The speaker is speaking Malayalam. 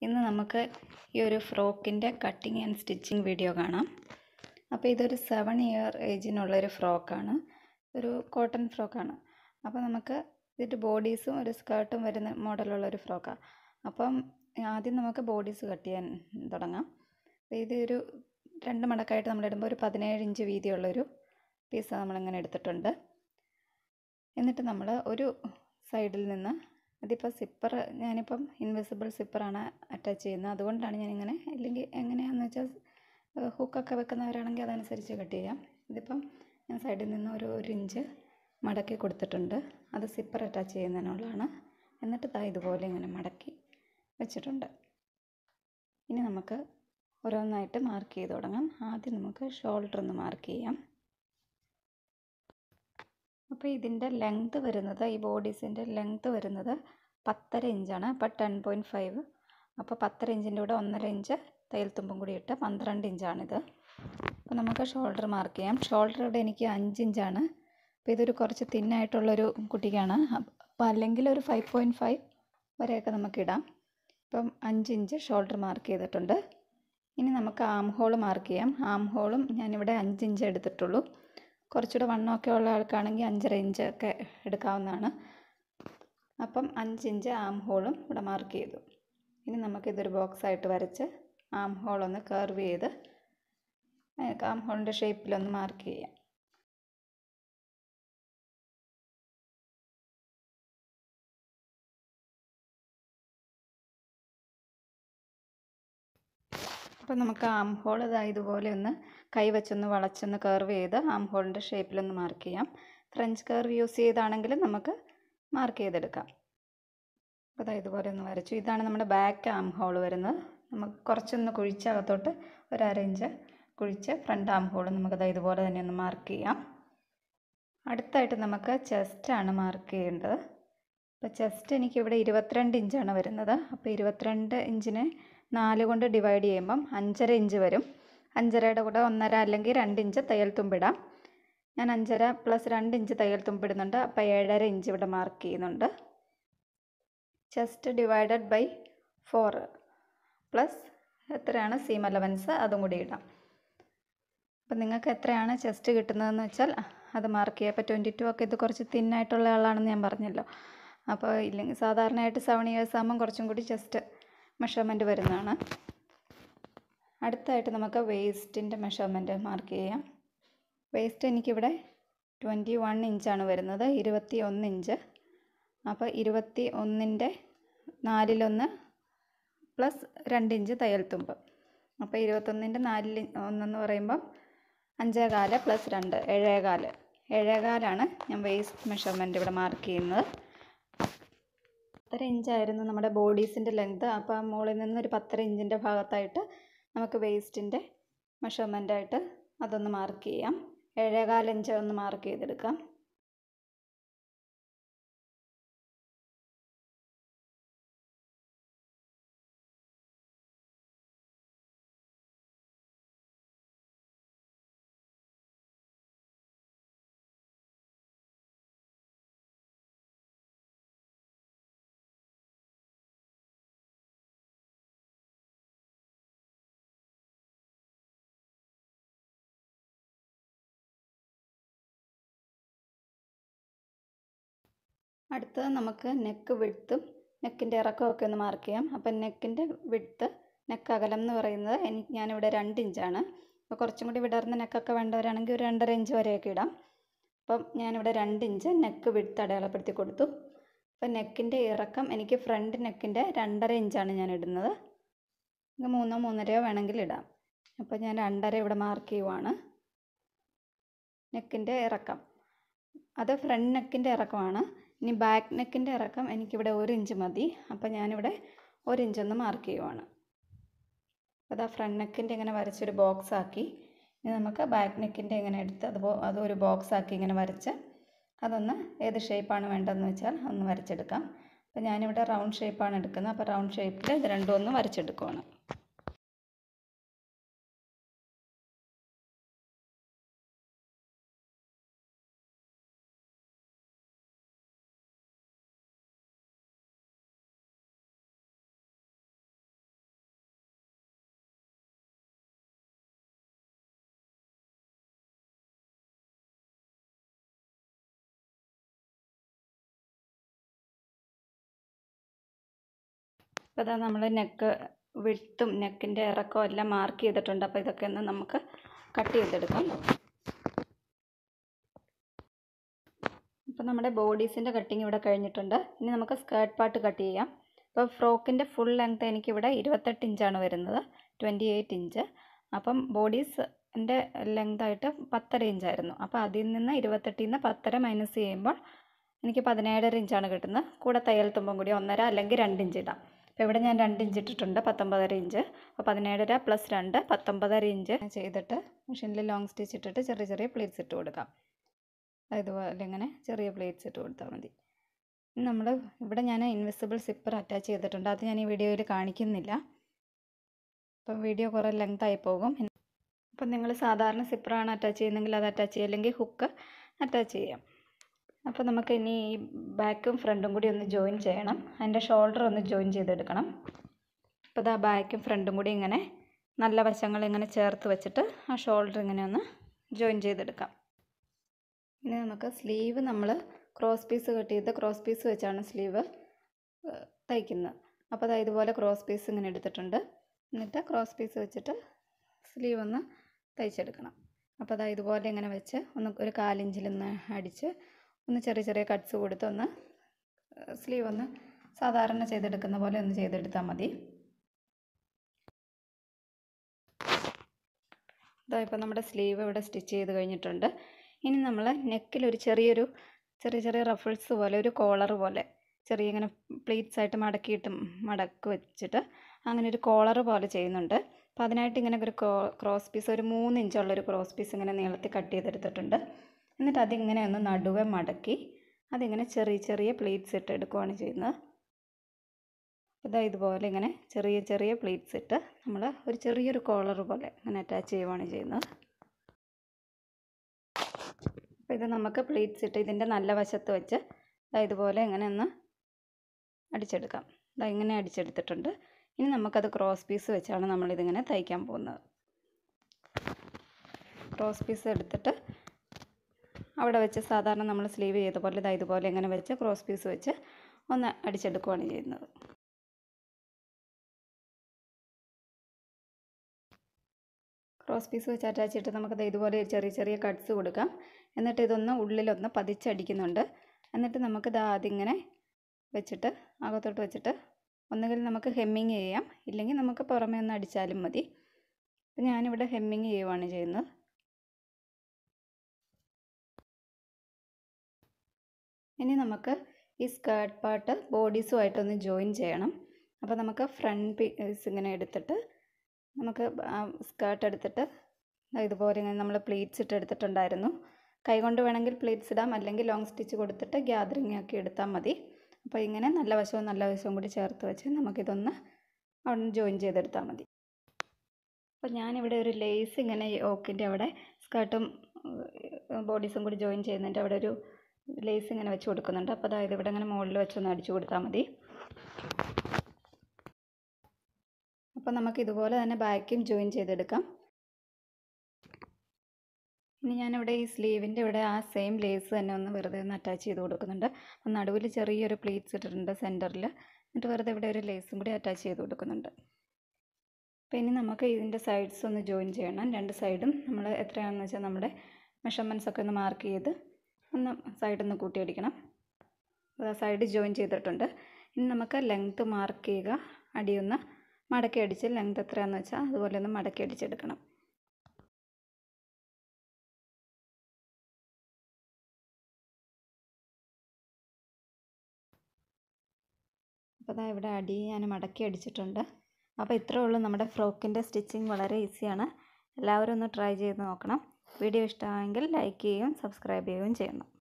ഇന്ന് നമുക്ക് ഈ ഒരു ഫ്രോക്കിൻ്റെ കട്ടിങ് ആൻഡ് സ്റ്റിച്ചിങ് വീഡിയോ കാണാം അപ്പോൾ ഇതൊരു സെവൻ ഇയർ ഏജിനുള്ളൊരു ഫ്രോക്കാണ് ഒരു കോട്ടൺ ഫ്രോക്കാണ് അപ്പോൾ നമുക്ക് ഇതിൻ്റെ ബോഡീസും ഒരു സ്കേർട്ടും വരുന്ന മോഡലുള്ള ഒരു ഫ്രോക്കാണ് അപ്പം ആദ്യം നമുക്ക് ബോഡീസ് കട്ട് ചെയ്യാൻ തുടങ്ങാം അപ്പോൾ ഇത് ഒരു രണ്ട് മടക്കായിട്ട് നമ്മൾ ഇടുമ്പോൾ ഒരു പതിനേഴ് ഇഞ്ച് വീതിയുള്ളൊരു പീസ് നമ്മളിങ്ങനെ എടുത്തിട്ടുണ്ട് എന്നിട്ട് നമ്മൾ ഒരു സൈഡിൽ നിന്ന് അതിപ്പോൾ സിപ്പർ ഞാനിപ്പം ഇൻവിസിബിൾ സിപ്പറാണ് അറ്റാച്ച് ചെയ്യുന്നത് അതുകൊണ്ടാണ് ഞാനിങ്ങനെ അല്ലെങ്കിൽ എങ്ങനെയാണെന്ന് വെച്ചാൽ ഹുക്കൊക്കെ വെക്കുന്നവരാണെങ്കിൽ അതനുസരിച്ച് കട്ട് ചെയ്യാം ഇതിപ്പം ഞാൻ സൈഡിൽ നിന്ന് ഒരു ഒരു ഇഞ്ച് മടക്കി കൊടുത്തിട്ടുണ്ട് അത് സിപ്പർ അറ്റാച്ച് ചെയ്യുന്നതിനുള്ളതാണ് എന്നിട്ട് ദാ ഇതുപോലെ ഇങ്ങനെ മടക്കി വെച്ചിട്ടുണ്ട് ഇനി നമുക്ക് ഓരോന്നായിട്ട് മാർക്ക് ചെയ്ത് തുടങ്ങാം ആദ്യം നമുക്ക് ഷോൾഡർ ഒന്ന് മാർക്ക് ചെയ്യാം അപ്പോൾ ഇതിൻ്റെ ലെങ്ത് വരുന്നത് ഈ ബോഡീസിൻ്റെ ലെങ്ത് വരുന്നത് പത്തര ഇഞ്ചാണ് അപ്പോൾ ടെൻ പോയിൻറ്റ് ഫൈവ് അപ്പോൾ പത്തര ഇഞ്ചിൻ്റെ കൂടെ ഒന്നര ഇഞ്ച് തയ്യൽ തുമ്പും കൂടി ഇട്ട് പന്ത്രണ്ട് ഇഞ്ചാണിത് അപ്പോൾ നമുക്ക് ഷോൾഡർ മാർക്ക് ചെയ്യാം ഷോൾഡർ ഇവിടെ എനിക്ക് അഞ്ച് ഇഞ്ചാണ് അപ്പോൾ ഇതൊരു കുറച്ച് തിന്നായിട്ടുള്ളൊരു കുട്ടിക്കാണ് അപ്പോൾ അല്ലെങ്കിൽ ഒരു ഫൈവ് പോയിൻറ്റ് ഫൈവ് വരെയൊക്കെ നമുക്കിടാം ഇപ്പം അഞ്ച് ഇഞ്ച് ഷോൾഡർ മാർക്ക് ചെയ്തിട്ടുണ്ട് ഇനി നമുക്ക് ആം ഹോൾ മാർക്ക് ചെയ്യാം ആം ഹോളും ഞാനിവിടെ അഞ്ച് ഇഞ്ച് എടുത്തിട്ടുള്ളൂ കുറച്ചുകൂടെ വണ്ണമൊക്കെ ഉള്ള ആൾക്കാണെങ്കിൽ അഞ്ചര ഇഞ്ച് ഒക്കെ എടുക്കാവുന്നതാണ് അപ്പം അഞ്ച് ഇഞ്ച് ആം ഹോളും ഇവിടെ മാർക്ക് ചെയ്തു ഇനി നമുക്കിതൊരു ബോക്സ് ആയിട്ട് വരച്ച് ആം ഹോളൊന്ന് കർവ് ചെയ്ത് ആം ഹോളിൻ്റെ ഷേപ്പിലൊന്ന് മാർക്ക് ചെയ്യാം അപ്പോൾ നമുക്ക് ആം ഹോൾ ഇതാ ഇതുപോലെ ഒന്ന് കൈ വെച്ചൊന്ന് വളച്ചൊന്ന് കർവ് ചെയ്ത് ആം ഹോളിൻ്റെ ഷേപ്പിലൊന്ന് മാർക്ക് ചെയ്യാം ഫ്രഞ്ച് കർവ് യൂസ് ചെയ്താണെങ്കിൽ നമുക്ക് മാർക്ക് ചെയ്തെടുക്കാം അപ്പോൾ ഇതാ ഇതുപോലെ ഒന്ന് വരച്ചു ഇതാണ് നമ്മുടെ ബാക്ക് ആം ഹോൾ വരുന്നത് നമുക്ക് കുറച്ചൊന്ന് കുഴിച്ചകത്തോട്ട് ഒരു അര ഇഞ്ച് കുഴിച്ച് ഫ്രണ്ട് ആം ഹോൾ നമുക്കത് ഇതുപോലെ തന്നെ ഒന്ന് മാർക്ക് ചെയ്യാം അടുത്തായിട്ട് നമുക്ക് ചെസ്റ്റാണ് മാർക്ക് ചെയ്യേണ്ടത് അപ്പോൾ ചെസ്റ്റ് എനിക്കിവിടെ ഇരുപത്തിരണ്ട് ഇഞ്ചാണ് വരുന്നത് അപ്പോൾ ഇരുപത്തിരണ്ട് ഇഞ്ചിനെ നാല് കൊണ്ട് ഡിവൈഡ് ചെയ്യുമ്പം അഞ്ചര ഇഞ്ച് വരും അഞ്ചരയുടെ കൂടെ ഒന്നര അല്ലെങ്കിൽ രണ്ട് ഇഞ്ച് തയ്യൽ തുമ്പിടാം ഞാൻ അഞ്ചര പ്ലസ് രണ്ട് ഇഞ്ച് തയ്യൽ തുമ്പിടുന്നുണ്ട് അപ്പോൾ ഏഴര ഇഞ്ച് ഇവിടെ മാർക്ക് ചെയ്യുന്നുണ്ട് chest divided by four plus എത്രയാണ് സീം അലവൻസ് അതും കൂടി ഇടാം അപ്പം നിങ്ങൾക്ക് എത്രയാണ് ചെസ്റ്റ് കിട്ടുന്നതെന്ന് വെച്ചാൽ അത് മാർക്ക് ചെയ്യുക അപ്പോൾ ട്വൻറ്റി ടു ഒക്കെ ഇത് കുറച്ച് തിന്നായിട്ടുള്ള ആളാണെന്ന് ഞാൻ പറഞ്ഞല്ലോ അപ്പോൾ ഇല്ലെങ്കിൽ സാധാരണയായിട്ട് സെവൻ ഇയേഴ്സ് ആകുമ്പം കുറച്ചും കൂടി ചെസ്റ്റ് മെഷർമെൻറ്റ് വരുന്നതാണ് അടുത്തായിട്ട് നമുക്ക് വേസ്റ്റിൻ്റെ മെഷർമെൻറ്റ് മാർക്ക് ചെയ്യാം വേസ്റ്റ് എനിക്കിവിടെ ട്വൻറ്റി വൺ ഇഞ്ചാണ് വരുന്നത് ഇരുപത്തി ഒന്ന് ഇഞ്ച് അപ്പോൾ ഇരുപത്തി ഒന്നിൻ്റെ നാലിലൊന്ന് പ്ലസ് രണ്ട് ഇഞ്ച് തയ്യൽ തുമ്പ് അപ്പോൾ ഇരുപത്തൊന്നിൻ്റെ നാലിൽ ഒന്നെന്ന് പറയുമ്പം അഞ്ചേകാല് പ്ലസ് രണ്ട് ഏഴേകാല് ഏഴേകാലാണ് ഞാൻ വേസ്റ്റ് മെഷർമെൻറ്റ് ഇവിടെ മാർക്ക് ചെയ്യുന്നത് പത്തര ഇഞ്ചായിരുന്നു നമ്മുടെ ബോഡീസിൻ്റെ ലെങ്ത് അപ്പോൾ ആ മുകളിൽ നിന്ന് ഒരു പത്തര ഇഞ്ചിൻ്റെ ഭാഗത്തായിട്ട് നമുക്ക് വേസ്റ്റിൻ്റെ മെഷർമെൻറ്റായിട്ട് അതൊന്ന് മാർക്ക് ചെയ്യാം ഏഴേകാൽ ഇഞ്ച് ഒന്ന് മാർക്ക് ചെയ്തെടുക്കാം അടുത്തത് നമുക്ക് നെക്ക് വിടുത്തും നെക്കിൻ്റെ ഇറക്കമൊക്കെ ഒന്ന് മാർക്ക് ചെയ്യാം അപ്പം നെക്കിൻ്റെ വിടുത്ത് നെക്ക് അകലം എന്ന് പറയുന്നത് എനിക്ക് ഞാനിവിടെ രണ്ട് ഇഞ്ചാണ് അപ്പോൾ കുറച്ചും കൂടി വിടർന്ന നെക്കൊക്കെ വേണ്ടവരാണെങ്കിൽ ഒരു രണ്ടര ഇഞ്ച് വരെയൊക്കെ ഇടാം അപ്പം ഞാനിവിടെ രണ്ട് ഇഞ്ച് നെക്ക് വിടുത്ത് അടയാളപ്പെടുത്തി കൊടുത്തു അപ്പം നെക്കിൻ്റെ ഇറക്കം എനിക്ക് ഫ്രണ്ട് നെക്കിൻ്റെ രണ്ടര ഇഞ്ചാണ് ഞാൻ ഇടുന്നത് മൂന്നോ മൂന്നരയോ വേണമെങ്കിൽ ഇടാം അപ്പോൾ ഞാൻ രണ്ടര ഇവിടെ മാർക്ക് ചെയ്യുവാണ് നെക്കിൻ്റെ ഇറക്കം അത് ഫ്രണ്ട് നെക്കിൻ്റെ ഇറക്കമാണ് ഇനി ബാക്ക് നെക്കിൻ്റെ ഇറക്കം എനിക്കിവിടെ ഒരു ഇഞ്ച് മതി അപ്പോൾ ഞാനിവിടെ ഒരു ഇഞ്ചൊന്ന് മാർക്ക് ചെയ്യുവാണ് അപ്പോൾ ആ ഫ്രണ്ട് നെക്കിൻ്റെ ഇങ്ങനെ വരച്ചൊരു ബോക്സ് ആക്കി ഇനി നമുക്ക് ബാക്ക് നെക്കിൻ്റെ ഇങ്ങനെ എടുത്ത് അത് അതൊരു ബോക്സ് ആക്കി ഇങ്ങനെ വരച്ച് അതൊന്ന് ഏത് ഷേപ്പാണ് വേണ്ടതെന്ന് വെച്ചാൽ ഒന്ന് വരച്ചെടുക്കാം അപ്പോൾ ഞാനിവിടെ റൗണ്ട് ഷേപ്പാണ് എടുക്കുന്നത് അപ്പോൾ റൗണ്ട് ഷേപ്പിൽ ഇത് രണ്ടും ഒന്ന് വരച്ചെടുക്കുവാണ് അപ്പോൾ അതാ നമ്മൾ നെക്ക് വിട്ടും നെക്കിൻ്റെ ഇറക്കവും എല്ലാം മാർക്ക് ചെയ്തിട്ടുണ്ട് അപ്പോൾ ഇതൊക്കെ ഒന്ന് നമുക്ക് കട്ട് ചെയ്തെടുക്കാം അപ്പോൾ നമ്മുടെ ബോഡീസിൻ്റെ കട്ടിങ് ഇവിടെ കഴിഞ്ഞിട്ടുണ്ട് ഇനി നമുക്ക് സ്കേർട്ട് പാർട്ട് കട്ട് ചെയ്യാം അപ്പോൾ ഫ്രോക്കിൻ്റെ ഫുൾ ലെങ്ത് എനിക്കിവിടെ ഇരുപത്തെട്ട് ഇഞ്ചാണ് വരുന്നത് ട്വൻറ്റി എയ്റ്റ് ഇഞ്ച് അപ്പം ബോഡീസിൻ്റെ ലെങ്തായിട്ട് പത്തര ഇഞ്ചായിരുന്നു അപ്പോൾ അതിൽ നിന്ന് ഇരുപത്തെട്ടിൽ നിന്ന് പത്തര മൈനസ് ചെയ്യുമ്പോൾ എനിക്ക് പതിനേഴര ഇഞ്ചാണ് കിട്ടുന്നത് കൂടെ തയ്യൽ തുമ്പും കൂടി ഒന്നര അല്ലെങ്കിൽ രണ്ട് ഇഞ്ച് ഇടാം അപ്പോൾ ഇവിടെ ഞാൻ രണ്ട് ഇഞ്ച് ഇട്ടിട്ടുണ്ട് പത്തൊമ്പതര ഇഞ്ച് അപ്പോൾ പതിനേഴര പ്ലസ് രണ്ട് പത്തൊമ്പതര ഇഞ്ച് ചെയ്തിട്ട് മെഷീനിൽ ലോങ് സ്റ്റിച്ച് ഇട്ടിട്ട് ചെറിയ ചെറിയ പ്ലേറ്റ്സ് ഇട്ട് കൊടുക്കാം ഇതുപോലെ ഇങ്ങനെ ചെറിയ പ്ലേറ്റ്സ് ഇട്ട് കൊടുത്താൽ മതി നമ്മൾ ഇവിടെ ഞാൻ ഇൻവിസിബിൾ സിപ്പർ അറ്റാച്ച് ചെയ്തിട്ടുണ്ട് അത് ഞാൻ ഈ വീഡിയോയിൽ കാണിക്കുന്നില്ല അപ്പം വീഡിയോ കുറേ ലെങ്ത് ആയി പോകും അപ്പം നിങ്ങൾ സാധാരണ സിപ്പറാണ് അറ്റാച്ച് ചെയ്യുന്നതെങ്കിൽ അത് അറ്റാച്ച് ചെയ്യുക അല്ലെങ്കിൽ ഹുക്ക് അറ്റാച്ച് ചെയ്യാം അപ്പോൾ നമുക്ക് ഇനി ഈ ബാക്കും ഫ്രണ്ടും കൂടി ഒന്ന് ജോയിൻ ചെയ്യണം അതിൻ്റെ ഷോൾഡർ ഒന്ന് ജോയിൻ ചെയ്തെടുക്കണം അപ്പോൾ ഇതാ ബാക്കും ഫ്രണ്ടും കൂടി ഇങ്ങനെ നല്ല വശങ്ങൾ ഇങ്ങനെ ചേർത്ത് വെച്ചിട്ട് ആ ഷോൾഡർ ഇങ്ങനെ ഒന്ന് ജോയിൻ ചെയ്തെടുക്കാം ഇനി നമുക്ക് സ്ലീവ് നമ്മൾ ക്രോസ് പീസ് കട്ട് ചെയ്ത് ക്രോസ് പീസ് വെച്ചാണ് സ്ലീവ് തയ്ക്കുന്നത് അപ്പോൾ അതായത് ഇതുപോലെ ക്രോസ് പീസ് ഇങ്ങനെ എടുത്തിട്ടുണ്ട് എന്നിട്ട് ക്രോസ് പീസ് വെച്ചിട്ട് സ്ലീവ് ഒന്ന് തയ്ച്ചെടുക്കണം അപ്പോൾ അതായത് ഇതുപോലെ ഇങ്ങനെ വെച്ച് ഒന്ന് ഒരു കാലിഞ്ചിലൊന്ന് അടിച്ച് ഒന്ന് ചെറിയ ചെറിയ കട്ട്സ് കൊടുത്ത് ഒന്ന് സ്ലീവ് ഒന്ന് സാധാരണ ചെയ്തെടുക്കുന്ന പോലെ ഒന്ന് ചെയ്തെടുത്താൽ മതി ഇതാ ഇപ്പോൾ നമ്മുടെ സ്ലീവ് ഇവിടെ സ്റ്റിച്ച് ചെയ്ത് കഴിഞ്ഞിട്ടുണ്ട് ഇനി നമ്മൾ നെക്കിൽ ഒരു ചെറിയൊരു ചെറിയ ചെറിയ റഫിൾസ് പോലെ ഒരു കോളർ പോലെ ചെറിയ ഇങ്ങനെ പ്ലീറ്റ്സ് ആയിട്ട് മടക്കിയിട്ട് മടക്കി വെച്ചിട്ട് അങ്ങനെ ഒരു കോളർ പോലെ ചെയ്യുന്നുണ്ട് അപ്പോൾ അതിനായിട്ട് ഇങ്ങനെ ഒരു ക്രോസ് പീസ് ഒരു മൂന്ന് ഇഞ്ചുള്ളൊരു ക്രോസ് പീസ് ഇങ്ങനെ നീളത്തിൽ കട്ട് ചെയ്തെടുത്തിട്ടുണ്ട് എന്നിട്ട് അതിങ്ങനെ ഒന്ന് നടുവെ മടക്കി അതിങ്ങനെ ചെറിയ ചെറിയ പ്ലീറ്റ്സ് ഇട്ട് എടുക്കുകയാണ് ചെയ്യുന്നത് ഇതാ ഇതുപോലെ ഇങ്ങനെ ചെറിയ ചെറിയ പ്ലീറ്റ്സ് ഇട്ട് നമ്മൾ ഒരു ചെറിയൊരു കോളർ പോലെ ഇങ്ങനെ അറ്റാച്ച് ചെയ്യുകയാണ് ചെയ്യുന്നത് അപ്പോൾ ഇത് നമുക്ക് പ്ലീറ്റ്സ് ഇട്ട് ഇതിൻ്റെ നല്ല വശത്ത് വെച്ച് ഇതുപോലെ ഇങ്ങനെ ഒന്ന് അടിച്ചെടുക്കാം ഇതാ ഇങ്ങനെ അടിച്ചെടുത്തിട്ടുണ്ട് ഇനി നമുക്കത് ക്രോസ് പീസ് വെച്ചാണ് നമ്മളിതിങ്ങനെ തയ്ക്കാൻ പോകുന്നത് ക്രോസ് പീസ് എടുത്തിട്ട് അവിടെ വെച്ച് സാധാരണ നമ്മൾ സ്ലീവ് ചെയ്ത പോലെ ഇതാ ഇതുപോലെ ഇങ്ങനെ വെച്ച് ക്രോസ് പീസ് വെച്ച് ഒന്ന് അടിച്ചെടുക്കുകയാണ് ചെയ്യുന്നത് ക്രോസ് പീസ് വെച്ച് അറ്റാച്ച് ചെയ്തിട്ട് നമുക്കത് ഇതുപോലെ ചെറിയ ചെറിയ കട്ട്സ് കൊടുക്കാം എന്നിട്ട് ഇതൊന്ന് ഉള്ളിലൊന്ന് പതിച്ചടിക്കുന്നുണ്ട് എന്നിട്ട് നമുക്കിത് അതിങ്ങനെ വെച്ചിട്ട് അകത്തോട്ട് വെച്ചിട്ട് ഒന്നുകിൽ നമുക്ക് ഹെമ്മിങ് ചെയ്യാം ഇല്ലെങ്കിൽ നമുക്ക് പുറമേ ഒന്ന് അടിച്ചാലും മതി അപ്പം ഞാനിവിടെ ഹെമ്മിങ് ചെയ്യുവാണ് ചെയ്യുന്നത് ഇനി നമുക്ക് ഈ സ്കേർട്ട് പാർട്ട് ബോഡീസുമായിട്ടൊന്ന് ജോയിൻ ചെയ്യണം അപ്പോൾ നമുക്ക് ഫ്രണ്ട് പീസ് ഇങ്ങനെ എടുത്തിട്ട് നമുക്ക് സ്കേർട്ട് എടുത്തിട്ട് ഇതുപോലെ ഇങ്ങനെ നമ്മൾ പ്ലീറ്റ്സ് ഇട്ട് എടുത്തിട്ടുണ്ടായിരുന്നു കൈകൊണ്ട് വേണമെങ്കിൽ പ്ലീറ്റ്സ് ഇടാം അല്ലെങ്കിൽ ലോങ് സ്റ്റിച്ച് കൊടുത്തിട്ട് ഗ്യാദറിങ് ആക്കി എടുത്താൽ മതി അപ്പോൾ ഇങ്ങനെ നല്ല വശവും നല്ല വശവും കൂടി ചേർത്ത് വെച്ച് നമുക്കിതൊന്ന് അവിടെ ജോയിൻ ചെയ്തെടുത്താൽ മതി അപ്പോൾ ഞാനിവിടെ ഒരു ലേസ് ഇങ്ങനെ ഓക്കിൻ്റെ അവിടെ സ്കേർട്ടും ബോഡീസും കൂടി ജോയിൻ ചെയ്യുന്നതിൻ്റെ അവിടെ ഒരു ലേസ് ഇങ്ങനെ വെച്ച് കൊടുക്കുന്നുണ്ട് അപ്പോൾ അതായത് ഇവിടെ ഇങ്ങനെ മുകളിൽ വെച്ചൊന്ന് അടിച്ചു കൊടുത്താൽ മതി അപ്പോൾ നമുക്ക് ഇതുപോലെ തന്നെ ബാക്കും ജോയിൻ ചെയ്തെടുക്കാം ഇനി ഞാനിവിടെ ഈ സ്ലീവിൻ്റെ ഇവിടെ ആ സെയിം ലേസ് തന്നെ ഒന്ന് വെറുതെ ഒന്ന് അറ്റാച്ച് ചെയ്ത് കൊടുക്കുന്നുണ്ട് അപ്പം നടുവിൽ ചെറിയൊരു പ്ലീറ്റ്സ് ഇട്ടിട്ടുണ്ട് സെൻറ്ററിൽ എന്നിട്ട് വെറുതെ ഇവിടെ ഒരു ലേസും കൂടി അറ്റാച്ച് ചെയ്ത് കൊടുക്കുന്നുണ്ട് അപ്പോൾ ഇനി നമുക്ക് ഇതിൻ്റെ സൈഡ്സ് ഒന്ന് ജോയിൻ ചെയ്യണം രണ്ട് സൈഡും നമ്മൾ എത്രയാണെന്ന് വെച്ചാൽ നമ്മുടെ മെഷർമെൻറ്റ്സ് ഒക്കെ ഒന്ന് മാർക്ക് ചെയ്ത് ഒന്ന് സൈഡൊന്ന് കൂട്ടിയടിക്കണം സൈഡ് ജോയിൻ ചെയ്തിട്ടുണ്ട് ഇനി നമുക്ക് ലെങ്ത്ത് മാർക്ക് ചെയ്യുക അടിയൊന്ന് മടക്കി അടിച്ച് ലെങ്ത് എത്രയാണെന്ന് വെച്ചാൽ അതുപോലെ ഒന്ന് മടക്കി അടിച്ചെടുക്കണം അപ്പോൾ അതാ ഇവിടെ അടി ഞാൻ മടക്കി അടിച്ചിട്ടുണ്ട് അപ്പോൾ ഇത്രേ ഉള്ളൂ നമ്മുടെ ഫ്രോക്കിൻ്റെ സ്റ്റിച്ചിങ് വളരെ ഈസിയാണ് എല്ലാവരും ഒന്ന് ട്രൈ ചെയ്ത് നോക്കണം വീഡിയോ ഇഷ്ടമായെങ്കിൽ ലൈക്ക് ചെയ്യുകയും സബ്സ്ക്രൈബ് ചെയ്യുകയും ചെയ്യണം